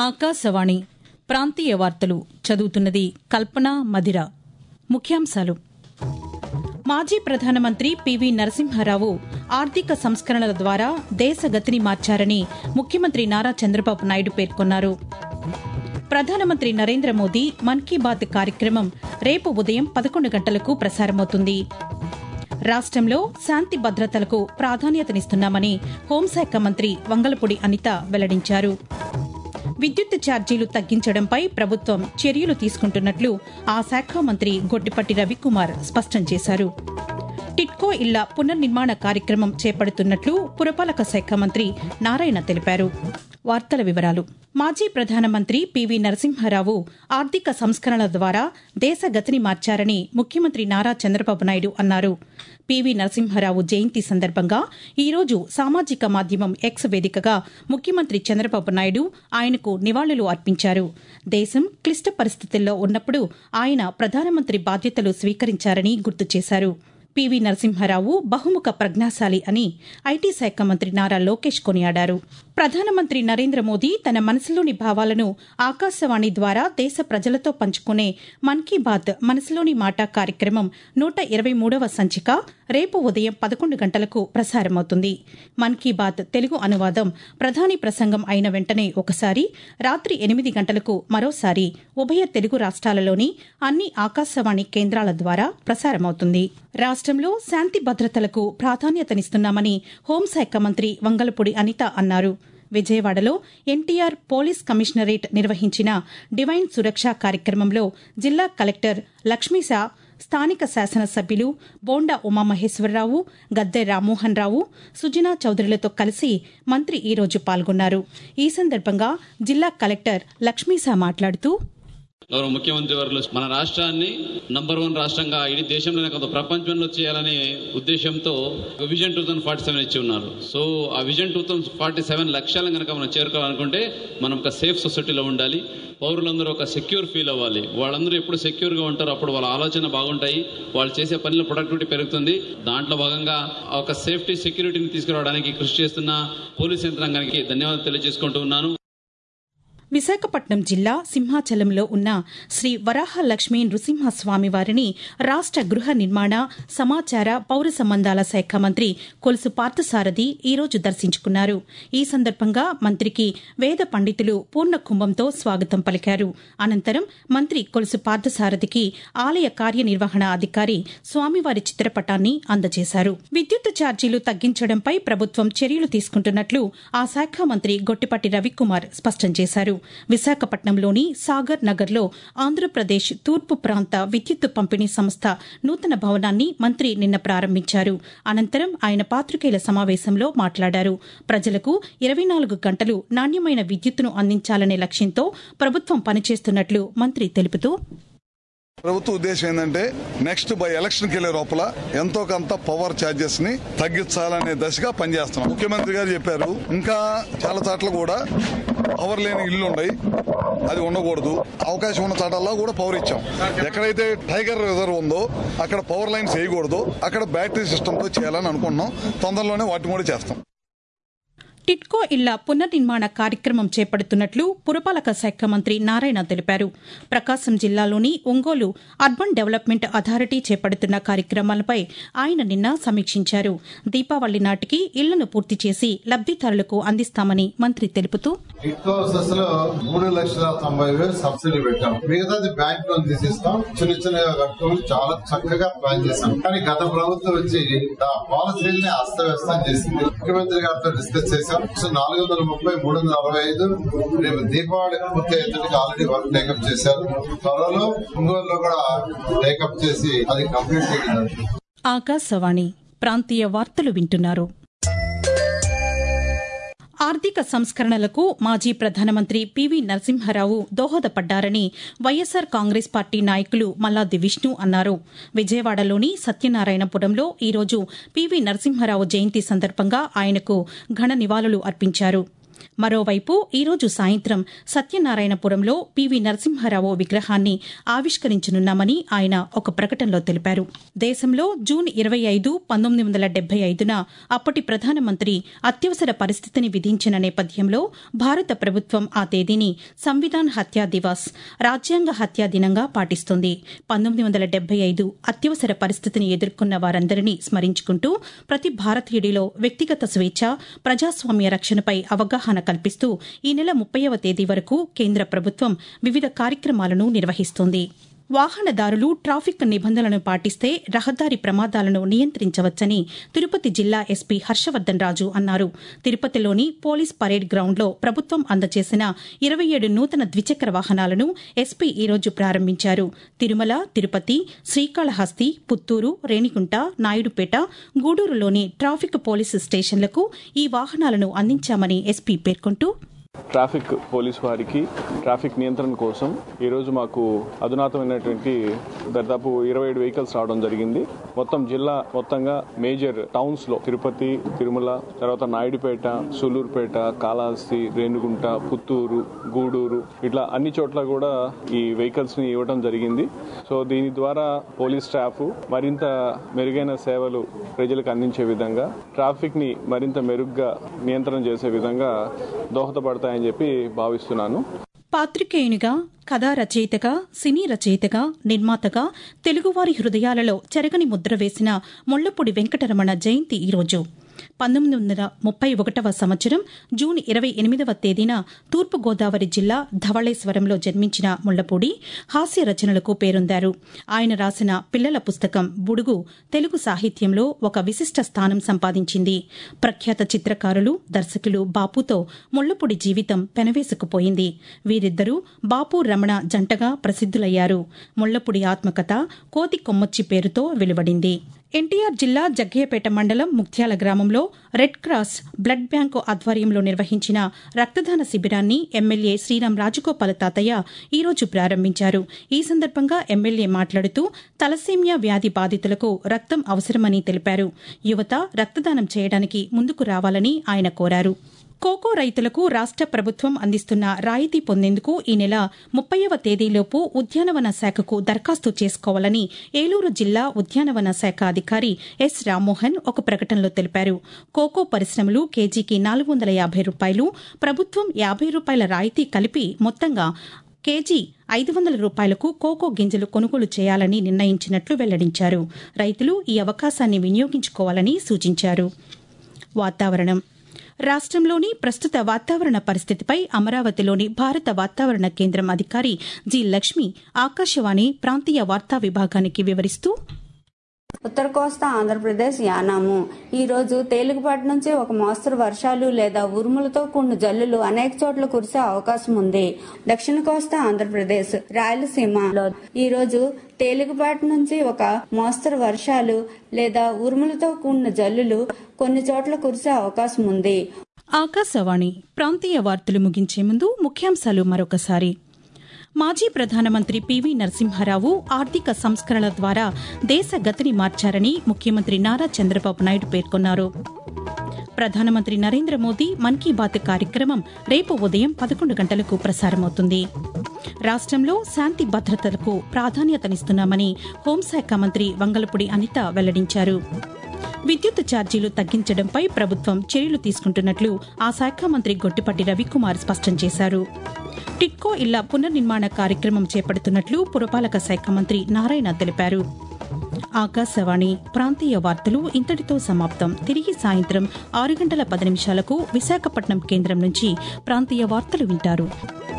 ఆకాశవాణి ప్రాంతీయ వార్తలు చదువుతున్నది కల్పన మధిర ముఖ్యాంశాలు మాజీ ప్రధానమంత్రి పివి నరసింహారావు ఆర్థిక సంస్కరణల ద్వారా దేశ గతిని మార్చారని ముఖ్యమంత్రి నారా చంద్రబాబు నాయుడు పేర్కొన్నారు ప్రధానమంత్రి నరేంద్ర మోదీ మన్ కీ బాత్ కార్యక్రమం రేపు ఉదయం పదకొండు గంటలకు ప్రసారమవుతుంది రాష్టంలో శాంతి భద్రతలకు ప్రాధాన్యతనిస్తున్నామని హోంశాఖ మంత్రి వంగలపూడి అనిత వెల్లడించారు విద్యుత్ ఛార్జీలు తగ్గించడంపై ప్రభుత్వం చర్యలు తీసుకుంటున్నట్లు ఆ శాఖ మంత్రి గొట్టిపట్టి రవికుమార్ స్పష్టం చేశారు టిట్కో ఇళ్ల పునర్నిర్మాణ కార్యక్రమం చేపడుతున్నట్లు పురపాలక శాఖ మంత్రి నారాయణ తెలిపారు వార్తల వివరాలు మాజీ ప్రధానమంత్రి పివి నరసింహారావు ఆర్థిక సంస్కరణల ద్వారా దేశ గతిని మార్చారని ముఖ్యమంత్రి నారా చంద్రబాబు నాయుడు అన్నారు పివి నరసింహారావు జయంతి సందర్భంగా ఈరోజు సామాజిక మాధ్యమం ఎక్స్ వేదికగా ముఖ్యమంత్రి చంద్రబాబు నాయుడు ఆయనకు నివాళులు అర్పించారు దేశం క్లిష్ట పరిస్థితుల్లో ఉన్నప్పుడు ఆయన ప్రధానమంత్రి బాధ్యతలు స్వీకరించారని గుర్తు చేశారు పివి నరసింహారావు బహుముఖ ప్రజ్ఞాశాలి అని ఐటీ శాఖ మంత్రి నారా లోకేష్ కొనియాడారు ప్రధానమంత్రి నరేంద్ర మోదీ తన మనసులోని భావాలను ఆకాశవాణి ద్వారా దేశ ప్రజలతో పంచుకునే మన్ కీ బాత్ మనసులోని మాట కార్యక్రమం నూట ఇరవై మూడవ సంచిక రేపు ఉదయం పదకొండు గంటలకు ప్రసారమవుతుంది మన్ కీ బాత్ తెలుగు అనువాదం ప్రధాని ప్రసంగం అయిన వెంటనే ఒకసారి రాత్రి ఎనిమిది గంటలకు మరోసారి ఉభయ తెలుగు రాష్ట్రాలలోని అన్ని ఆకాశవాణి కేంద్రాల ద్వారా ప్రసారమవుతుంది రాష్టంలో శాంతి భద్రతలకు ప్రాధాన్యతనిస్తున్నామని హోంశాఖ మంత్రి వంగలపూడి అనిత అన్నారు విజయవాడలో ఎన్టీఆర్ పోలీస్ కమిషనరేట్ నిర్వహించిన డివైన్ సురక్ష కార్యక్రమంలో జిల్లా కలెక్టర్ లక్ష్మీశా స్థానిక శాసనసభ్యులు బోండా ఉమామహేశ్వరరావు గద్దె రామ్మోహన్ రావు సుజనా చౌదరులతో కలిసి మంత్రి ఈరోజు పాల్గొన్నారు ఈ సందర్భంగా జిల్లా కలెక్టర్ లక్ష్మీశా మాట్లాడుతూ గౌరవ ముఖ్యమంత్రి వారు మన రాష్ట్రాన్ని నంబర్ వన్ రాష్ట్రంగా ఇడీ దేశంలోనే కాదు ప్రపంచంలో చేయాలనే ఉద్దేశంతో vision two thousand forty seven ఇచ్చి ఉన్నారు సో ఆ vision two thousand forty seven లక్ష్యాలను కనుక మనం చేరుకోవాలనుకుంటే మనం ఒక సేఫ్ సొసైటీలో ఉండాలి పౌరులందరూ ఒక సెక్యూర్ ఫీల్ అవ్వాలి వాళ్ళందరూ ఎప్పుడు సెక్యూర్గా ఉంటారు అప్పుడు వాళ్ళ ఆలోచన బాగుంటాయి వాళ్ళు చేసే పనిలో ప్రొడక్టివిటీ పెరుగుతుంది దాంట్లో భాగంగా ఒక సేఫ్టీ సెక్యూరిటీని తీసుకురావడానికి కృషి చేస్తున్న పోలీస్ యంత్రాంగానికి ధన్యవాదాలు తెలియజేసుకుంటూ ఉన్నాను విశాఖపట్నం జిల్లా సింహాచలంలో ఉన్న శ్రీ వరాహలక్ష్మీ నృసింహస్వామి వారిని రాష్ట గృహ నిర్మాణ సమాచార పౌర సంబంధాల శాఖ మంత్రి కొలుసు పార్థసారథి ఈరోజు దర్శించుకున్నారు ఈ సందర్భంగా మంత్రికి వేద పండితులు పూర్ణ కుంభంతో స్వాగతం పలికారు అనంతరం మంత్రి కొలుసు పార్థసారథికి ఆలయ కార్యనిర్వహణ అధికారి స్వామివారి చిత్రపటాన్ని అందజేశారు విద్యుత్ ఛార్జీలు తగ్గించడంపై ప్రభుత్వం చర్యలు తీసుకుంటున్నట్లు ఆ శాఖ మంత్రి గొట్టిపట్టి రవికుమార్ స్పష్టం చేశారు విశాఖపట్నంలోని సాగర్ నగర్లో ఆంధ్రప్రదేశ్ తూర్పు ప్రాంత విద్యుత్ పంపిణీ సంస్థ నూతన భవనాన్ని మంత్రి నిన్న ప్రారంభించారు అనంతరం ఆయన పాత్రికేయుల సమావేశంలో మాట్లాడారు ప్రజలకు ఇరవై నాలుగు గంటలు నాణ్యమైన విద్యుత్తును అందించాలనే లక్ష్యంతో ప్రభుత్వం పనిచేస్తున్నట్లు మంత్రి తెలుపుతూ ప్రభుత్వ ఉద్దేశం ఏంటంటే నెక్స్ట్ బై ఎలక్షన్ కి వెళ్లే లోపల ఎంతో కొంత పవర్ ఛార్జెస్ ని తగ్గించాలనే దశగా పనిచేస్తున్నాం ముఖ్యమంత్రి గారు చెప్పారు ఇంకా చాలా చోట్ల కూడా పవర్ లేని ఇల్లు ఉన్నాయి అది ఉండకూడదు అవకాశం ఉన్న చోటల్లో కూడా పవర్ ఇచ్చాం ఎక్కడైతే టైగర్ రిజర్వ్ ఉందో అక్కడ పవర్ లైన్స్ వేయకూడదు అక్కడ బ్యాటరీ సిస్టమ్ తో చేయాలని అనుకుంటున్నాం తొందరలోనే వాటిని కూడా చేస్తాం టిట్కో ఇళ్ల పునర్నిర్మాణ కార్యక్రమం చేపడుతున్నట్లు పురపాలక శాఖ మంత్రి నారాయణ తెలిపారు ప్రకాశం జిల్లాలోని ఒంగోలు అర్బన్ డెవలప్మెంట్ అథారిటీ చేపడుతున్న కార్యక్రమాలపై ఆయన నిన్న సమీక్షించారు దీపావళి నాటికి ఇళ్లను పూర్తి చేసి లబ్దిదారులకు అందిస్తామని మంత్రి తెలుపుతూ ప్రాసెస్ లో మూడు లక్షల తొంభై వేలు సబ్సిడీ పెట్టాం మిగతాది బ్యాంక్ లోన్ తీసిస్తాం చిన్న చిన్నగా కట్టుకొని చాలా చక్కగా ప్లాన్ చేశాం కానీ గత ప్రభుత్వం వచ్చి ఆ పాలసీని అస్తవ్యస్తం చేసింది ముఖ్యమంత్రి గారితో డిస్కస్ చేశాం సో నాలుగు వందల ముప్పై మూడు వందల అరవై ఐదు రేపు దీపావళి పూర్తి అయ్యేందుకు ఆల్రెడీ వర్క్ టేకప్ చేశారు త్వరలో ఒంగోలులో కూడా టేకప్ చేసి అది కంప్లీట్ చేయడం ఆకాశవాణి ప్రాంతీయ వార్తలు వింటున్నారు ఆర్థిక సంస్కరణలకు మాజీ ప్రధానమంత్రి పివి నరసింహారావు దోహదపడ్డారని వైఎస్సార్ కాంగ్రెస్ పార్టీ నాయకులు మల్లాది విష్ణు అన్నారు విజయవాడలోని సత్యనారాయణపురంలో ఈరోజు పివి నరసింహారావు జయంతి సందర్భంగా ఆయనకు ఘన నివాళులు అర్పించారు మరోవైపు ఈరోజు సాయంత్రం సత్యనారాయణపురంలో పివి నరసింహారావు విగ్రహాన్ని ఆవిష్కరించనున్నామని ఆయన ఒక ప్రకటనలో తెలిపారు దేశంలో జూన్ ఇరవై ఐదు పంతొమ్మిది వందల డెబ్బై ఐదున అప్పటి ప్రధానమంత్రి అత్యవసర పరిస్థితిని విధించిన నేపథ్యంలో భారత ప్రభుత్వం ఆ తేదీని సంవిధాన్ హత్యా దివాస్ రాజ్యాంగ హత్యా దినంగా పాటిస్తుంది పంతొమ్మిది వందల డెబ్బై ఐదు అత్యవసర పరిస్థితిని ఎదుర్కొన్న వారందరినీ స్మరించుకుంటూ ప్రతి భారతీయుడిలో వ్యక్తిగత స్వేచ్ఛ ప్రజాస్వామ్య రక్షణపై అవగాహన కల్పిస్తూ ఈ నెల ముప్పైవ తేదీ వరకు కేంద్ర ప్రభుత్వం వివిధ కార్యక్రమాలను నిర్వహిస్తోంది వాహనదారులు ట్రాఫిక్ నిబంధనలను పాటిస్తే రహదారి ప్రమాదాలను నియంత్రించవచ్చని తిరుపతి జిల్లా ఎస్పీ హర్షవర్దన్ రాజు అన్నారు తిరుపతిలోని పోలీస్ పరేడ్ గ్రౌండ్లో ప్రభుత్వం అందజేసిన ఇరవై ఏడు నూతన ద్విచక్ర వాహనాలను ఎస్పీ ఈరోజు ప్రారంభించారు తిరుమల తిరుపతి శ్రీకాళహస్తి పుత్తూరు రేణిగుంట నాయుడుపేట గూడూరులోని ట్రాఫిక్ పోలీసు స్టేషన్లకు ఈ వాహనాలను అందించామని ఎస్పీ పేర్కొంటూ ట్రాఫిక్ పోలీస్ వారికి ట్రాఫిక్ నియంత్రణ కోసం ఈరోజు మాకు అధునాతమైనటువంటి దాదాపు ఇరవై ఏడు వెహికల్స్ రావడం జరిగింది మొత్తం జిల్లా మొత్తంగా మేజర్ టౌన్స్ లో తిరుపతి తిరుమల తర్వాత నాయుడుపేట సూలూరుపేట కాళహస్తి రేణుగుంట పుత్తూరు గూడూరు ఇట్లా అన్ని చోట్ల కూడా ఈ వెహికల్స్ ని ఇవ్వడం జరిగింది సో దీని ద్వారా పోలీస్ స్టాఫ్ మరింత మెరుగైన సేవలు ప్రజలకు అందించే విధంగా ట్రాఫిక్ ని మరింత మెరుగ్గా నియంత్రణ చేసే విధంగా దోహదపడతాయని చెప్పి భావిస్తున్నాను పాత్రికేయునిగా కథా రచయితగా సినీ రచయితగా నిర్మాతగా తెలుగువారి హృదయాలలో చెరగని ముద్ర వేసిన ముళ్లపూడి వెంకటరమణ జయంతి ఈరోజు పంతొమ్మిది వందల ముప్పై ఒకటవ సంవత్సరం జూన్ ఇరవై ఎనిమిదవ తేదీన తూర్పుగోదావరి జిల్లా ధవళేశ్వరంలో జన్మించిన ముళ్లపూడి హాస్య రచనలకు పేరొందారు ఆయన రాసిన పిల్లల పుస్తకం బుడుగు తెలుగు సాహిత్యంలో ఒక విశిష్ట స్థానం సంపాదించింది ప్రఖ్యాత చిత్రకారులు దర్శకులు బాపుతో ముళ్లపూడి జీవితం పెనవేసుకుపోయింది వీరిద్దరూ బాపు రమణ జంటగా ప్రసిద్దులయ్యారు ముళ్లపూడి ఆత్మకథ కోతి కొమ్మచ్చి పేరుతో వెలువడింది ఎన్టీఆర్ జిల్లా జగ్గయ్యపేట మండలం ముక్త్యాల గ్రామంలో రెడ్ క్రాస్ బ్లడ్ బ్యాంకు ఆధ్వర్యంలో నిర్వహించిన రక్తదాన శిబిరాన్ని ఎమ్మెల్యే శ్రీరామ్ రాజగోపాల తాతయ్య ఈరోజు ప్రారంభించారు ఈ సందర్భంగా ఎమ్మెల్యే మాట్లాడుతూ తలసేమియా వ్యాధి బాధితులకు రక్తం అవసరమని తెలిపారు యువత రక్తదానం చేయడానికి ముందుకు రావాలని ఆయన కోరారు కోకో రైతులకు రాష్ట ప్రభుత్వం అందిస్తున్న రాయితీ పొందేందుకు ఈ నెల ముప్పైవ తేదీలోపు ఉద్యానవన శాఖకు దరఖాస్తు చేసుకోవాలని ఏలూరు జిల్లా ఉద్యానవన శాఖ అధికారి ఎస్ రామ్మోహన్ ఒక ప్రకటనలో తెలిపారు కోకో పరిశ్రమలు కేజీకి నాలుగు వందల యాభై రూపాయలు ప్రభుత్వం యాభై రూపాయల రాయితీ కలిపి మొత్తంగా కేజీ ఐదు వందల రూపాయలకు కోకో గింజలు కొనుగోలు చేయాలని నిర్ణయించినట్లు వెల్లడించారు రైతులు ఈ అవకాశాన్ని వినియోగించుకోవాలని సూచించారు వాతావరణం రాష్ట్రంలోని ప్రస్తుత వాతావరణ పరిస్థితిపై అమరావతిలోని భారత వాతావరణ కేంద్రం అధికారి జి లక్ష్మి ఆకాశవాణి ప్రాంతీయ వార్తా విభాగానికి వివరిస్తూ ఉత్తర కోస్తా ఆంధ్రప్రదేశ్ యానాము ఈ రోజు తేలికపాటి నుంచి ఒక మోస్తరు వర్షాలు లేదా ఉరుములతో కూడిన జల్లులు అనేక చోట్ల కురిసే అవకాశం ఉంది దక్షిణ కోస్తా ఆంధ్రప్రదేశ్ రాయలసీమలో ఈ రోజు తేలికపాటి నుంచి ఒక మోస్తరు వర్షాలు లేదా ఉరుములతో కూడిన జల్లులు కొన్ని చోట్ల కురిసే అవకాశం ఉంది ఆకాశవాణి ప్రాంతీయ వార్తలు ముగించే ముందు ముఖ్యాంశాలు మరొకసారి మాజీ ప్రధానమంత్రి పివి నరసింహారావు ఆర్థిక సంస్కరణల ద్వారా దేశ గతిని మార్చారని ముఖ్యమంత్రి నారా చంద్రబాబు నాయుడు పేర్కొన్నారు ప్రధానమంత్రి నరేంద్ర మోదీ మన్ కీ బాత్ కార్యక్రమం రేపు ఉదయం పదకొండు గంటలకు ప్రసారమవుతుంది రాష్ట్రంలో శాంతి భద్రతలకు ప్రాధాన్యతనిస్తున్నామని హోంశాఖ మంత్రి వంగలపూడి అనిత వెల్లడించారు విద్యుత్ ఛార్జీలు తగ్గించడంపై ప్రభుత్వం చర్యలు తీసుకుంటున్నట్లు ఆ శాఖ మంత్రి గొట్టిపట్టి రవికుమార్ స్పష్టం చేశారు టిట్కో ఇళ్ల పునర్నిర్మాణ కార్యక్రమం చేపడుతున్నట్లు పురపాలక శాఖ మంత్రి నారాయణ తెలిపారు ఆకాశవాణి ప్రాంతీయ వార్తలు ఇంతటితో సమాప్తం తిరిగి సాయంత్రం ఆరు గంటల పది నిమిషాలకు విశాఖపట్నం కేంద్రం నుంచి ప్రాంతీయ వార్తలు వింటారు